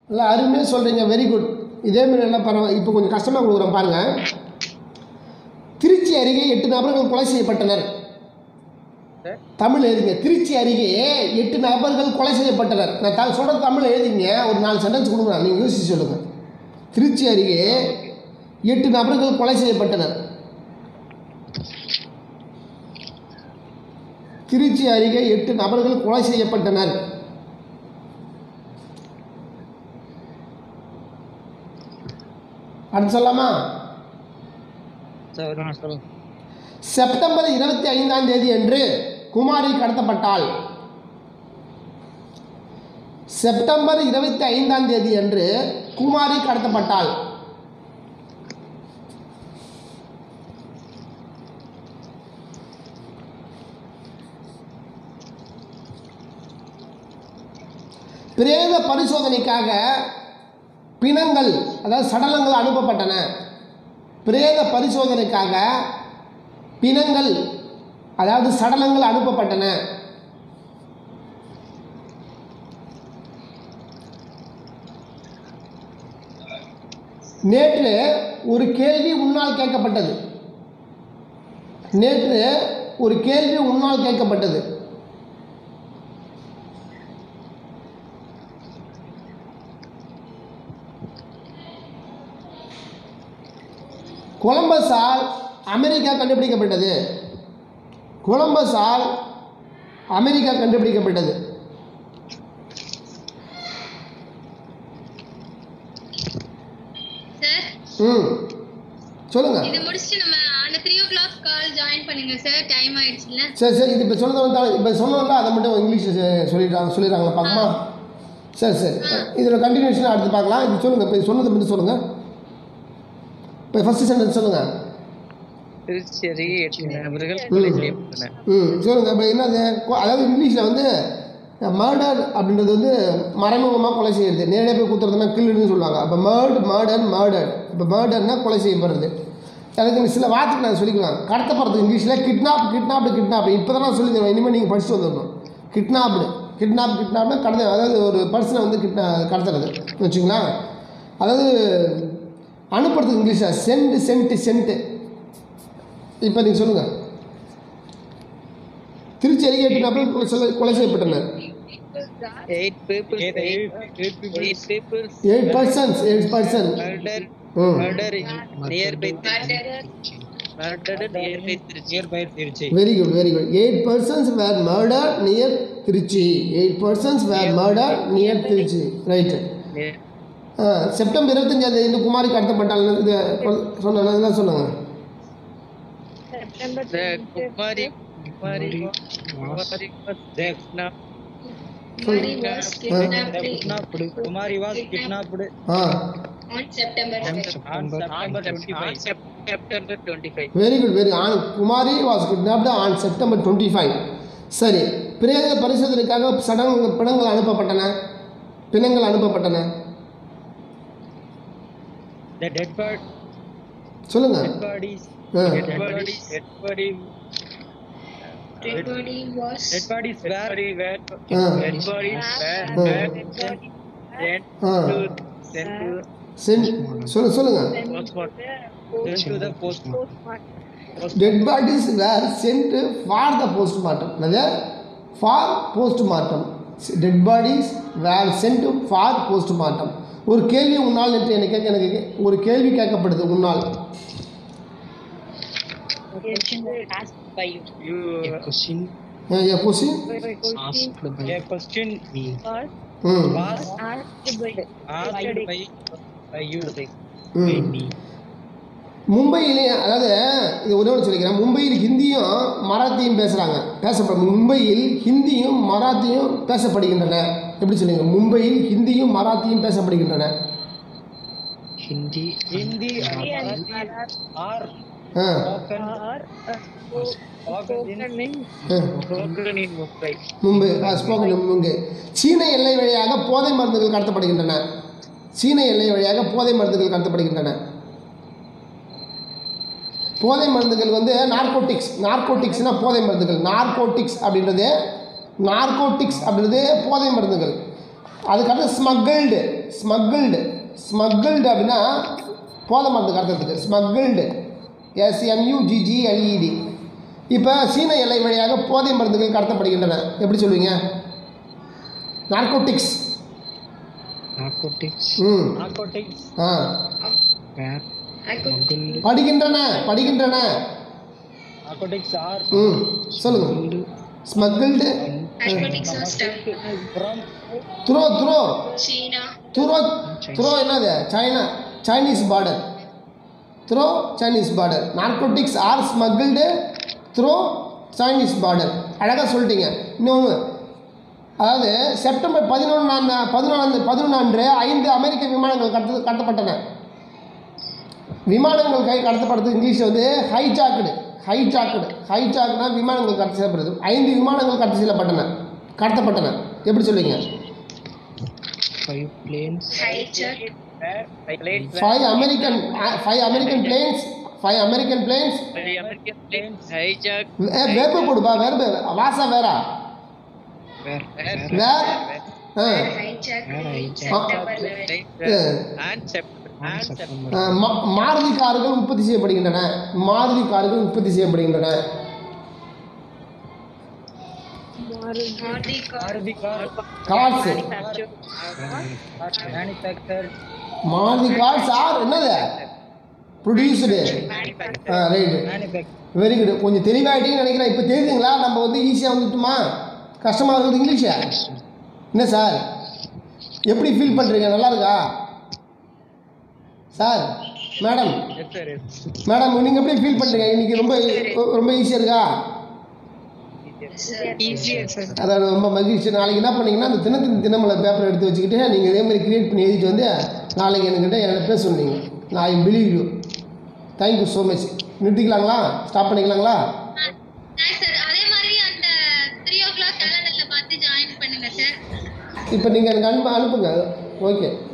நல்லா அருமையாக சொல்கிறீங்க வெரி குட் இதேமாரி நல்லா பரவாயில்ல இப்போ கொஞ்சம் கஷ்டமாக கொடுக்குறேன் பாருங்கள் திருச்சி அருகே எட்டு நபர்கள் கொலை செய்யப்பட்டனர் சார் தமிழ் எழுதிங்க திருச்சி அருகே எட்டு நபர்கள் கொலை செய்யப்பட்டனர் நான் த சொல்கிறது தமிழ் எழுதிங்க ஒரு நாலு சென்டென்ஸ் கொடுக்குறேன் நீங்கள் யோசிச்சு சொல்லுங்கள் திருச்சி அருகே எட்டு நபர்கள் கொலை செய்யப்பட்டனர் திருச்சி அருகே எட்டு நபர்கள் கொலை செய்யப்பட்டனர் அடுத்து சொல்லலாமா சார் சொல்லுங்க செப்டம்பர் இருபத்தி ஐந்தாம் தேதி அன்று குமாரி கடத்தப்பட்டாள் செப்டம்பர் இருபத்தி ஐந்தாம் தேதி அன்று குமாரி கடத்தப்பட்டாள் பிரேத பரிசோதனைக்காக பிணங்கள் அதாவது சடலங்கள் அனுப்பப்பட்டன பிரேத பரிசோதனைக்காக பிணங்கள் அதாவது சடலங்கள் அனுப்பப்பட்டன நேற்று ஒரு கேள்வி உன்னால் கேட்கப்பட்டது நேற்று ஒரு கேள்வி உன்னால் கேட்கப்பட்டது கொலம்பஸால் அமெரிக்கா கண்டுபிடிக்கப்பட்டது கொலம்பஸால் அமெரிக்கா கண்டுபிடிக்கப்பட்டது சார் ம் சொல்லுங்கள் இது முடிச்சுட்டு நம்ம அந்த three o'clock call join பண்ணுங்க சார் டைம் ஆயிடுச்சுல்ல சரி சரி இது இப்போ சொன்னதை வந்து இப்போ சொன்னோம்ல அதை மட்டும் இங்கிலீஷ் சொல்லிடுறாங்க சொல்லிடுறாங்களா பார்க்கமா சரி சரி இதில் கண்டினியூஷன் அடுத்து பார்க்கலாம் இது சொல்லுங்கள் இப்போ சொன்னதை மட்டும் சொல்லுங்கள் இப்போ ஃபஸ்ட்டு சென்டென்ஸ் சொல்லுங்கள் திருச்சி அருகே எட்டு நபர்கள் கொலை செய்யப்பட்டனர் ம் சொல்லுங்கள் இப்போ என்னது கொ- அதாவது இங்கிலீஷில் வந்து மர்டர் அப்படின்றது வந்து மறைமுகமாக கொலை செய்யறது நேரடியாக போய் குத்துறதுனா கில்லுன்னு சொல்லுவாங்க அப்போ மர்ட் மர்டர் மர்டர் இப்போ மர்டர்னா கொலை செய்யப்படுறது அதுக்கு சில வார்த்தைகள் நான் சொல்லிக்கலாம் கடத்தப்படுறது இங்கிலீஷில் கிட்னாப் கிட்னாப் கிட்னாப் இப்போ தான் நான் சொல்லி தருவேன் இனிமேல் நீங்கள் படிச்சுட்டு வந்துடணும் கிட்னாப்டு கிட்னாப் கிட்னாப்னா கடந்த அதாவது ஒரு பர்சனை வந்து கிட்னா கடத்துறது வச்சுங்களா அதாவது அனுப்புறதுக்கு இங்கிலீஷில் சென்ட் சென்ட் சென்ட்டு இப்போ நீங்கள் சொல்லுங்கள் திருச்சி அருகே எட்டு நபர்கள் கொலை செய்ய- கொலை செய்யப்பட்டனர் eight people eight people eight persons eight person murder hmm murder nearby murder nearby Trichy nearby Trichy very good very good eight persons were murder near Trichy eight persons were murder near Trichy right September இருபத்தஞ்சாம் தேதி இந்த குமாரி கடத்தப்பட்டால் இது சொன்ன இதெல்லாம் சொன்னாங்க Kumari Kumari Kumari Mary was kidnapped Kumari was kidnapped uh on September 5. on September 25 September 25 very good very on Kumari was kidnapped on September twenty five சரி பிரேத பரிசோதனைக்காக சடங்கு பிணங்கள் அனுப்பப்பட்டன பிணங்கள் அனுப்பப்பட்டன the dead body சொல்லுங்கள் dead bodies ah dead bodies dead body Dead body was dead bodies were were ah dead bodies were ah. were sent ah to sent to Sen சொல்லு சொல்லுங்கள் postmortem sent to the post dead bodies were sent for the postmortem என்னது for postmortem dead bodies were sent for postmortem ஒரு கேள்வி உன்னால் நேற்று எனக்கு கேட்க எனக்கு கே- ஒரு கேள்வி கேட்கப்படுது உன்னால் you question a question asked by a question ம் was asked by by you ம் மும்பையிலே அதாவது இது ஒரே ஒன்று சொல்லிக்கிறேன் மும்பையில் ஹிந்தியும் மராத்தியும் பேசுகிறாங்க பேசப்படும் மும்பையில் ஹிந்தியும் மராத்தியும் பேசப்படுகின்றன எப்படி சொல்லுங்க மும்பையில் ஹிந்தியும் மராத்தியும் பேசப்படுகின்றன Hindi Hindi are uh spoken spoken in uh spoken in Mumbai Mumbai spoken Mumbai சீன எல்லை வழியாக போதை மருந்துகள் கடத்தப்படுகின்றன சீன எல்லை வழியாக போதை மருந்துகள் கடத்தப்படுகின்றன போதை மருந்துகள் வந்து நார்கோட்டிக்ஸ் நார்கோட்டிக்ஸ்னால் போதை மருந்துகள் நார்கோட்டிக்ஸ் அப்படின்றது நார்கோட்டிக்ஸ் அப்படின்றது போதை மருந்துகள் அதுக்கடுத்து ஸ்மக்கிள்டு ஸ்மக்கிள்டு ஸ்மக்கிள்டு அப்படின்னா போதை மருந்து கடத்துறதுக்கு ஸ்மக்கிள்டு எஸ்எம்யூஜிஜிஎல்இடி இப்போ சீன எல்லை வழியாக போதை மருந்துகள் கடத்தப்படுகின்றன எப்படி சொல்லுவீங்க narcotics narcotics, hmm narcotics uh where smuggled, படிக்கின்றன படிக்கின்றன நார்கோட்டிக்ஸ் ஆர் ம் சொல்லுங்க smuggled narcotics system from through through China through through என்னது China Chinese border through Chinese border narcotics are smuggled through Chinese border அழகாக சொல்லிட்டீங்க இன்னொன்று அதாவது September பதினொன்று பதினொன்று பதினொன்று அன்று ஐந்து அமெரிக்க விமானங்கள் கடத்த கடத்தப்பட்டன விமானங்கள் கை கடத்தப்படுறது இங்கிலீஷில் வந்து ஹைஜாக்குடு ஹைஜாக்குடு ஹைஜாக்குனா விமானங்கள் கடத்தி செல்லப்படுது ஐந்து விமானங்கள் கடத்தி செல்லப்பட்டன கடத்தப்பட்டன எப்படி சொல்லுவீங்க five planes, hijack five American five American planes five American planes American planes hijack verb போடுப்பா வெர்பு வாசா வேறா where, where, were uh hijack where hijack, September 11 and September on and September, uh, மா- மாருதி கார்கள் உற்பத்தி செய்யப்படுகின்றன மாருதி கார்கள் உற்பத்தி செய்யப்படுகின்றன Maruti car Maruti car cars manufacture Maruti cars are என்னது produced uh right manufacture very good கொஞ்சம் தெளிவாயிட்டீங்கன்னு நினைக்கிறேன் இப்போ தெரியுதுங்களா நம்ம வந்து ஈஸியாக வந்துட்டுமா கஷ்டமாக இருக்குது இங்கிலீஷா என்ன சார் எப்படி ஃபீல் பண்ணுறீங்க நல்லா இருக்கா sir madam yes sir yes madam நீங்கள் எப்படி ஃபீல் பண்ணுறீங்க இன்னைக்கு ரொம்ப ரொம்ப ஈஸியாக இருக்கா easier sir, அதான் ரொம்ப மகிழ்ச்சி நாளைக்கு என்ன பண்ணீங்கன்னா அந்த தினத்தின் தினமலர் பேப்பர் எடுத்து வச்சுக்கிட்டு நீங்கள் இதே மாதிரி கிரியேட் பண்ணி எழுதிட்டு வந்து நாளைக்கு என்கிட்ட என்ன பேச சொன்னீங்க நான் I believe you thank you so much நிறுத்திக்கலாங்களா ஸ்டாப் பண்ணிக்கலாங்களா சார் அதே மாதிரி அந்த த்ரீ ஓ கிளாக் கேலண்டர்ல பார்த்து ஜாயின் பண்ணுங்க சார் இப்போ நீங்கள் எனக்கு அனுப்ப அனுப்புங்க ஓகே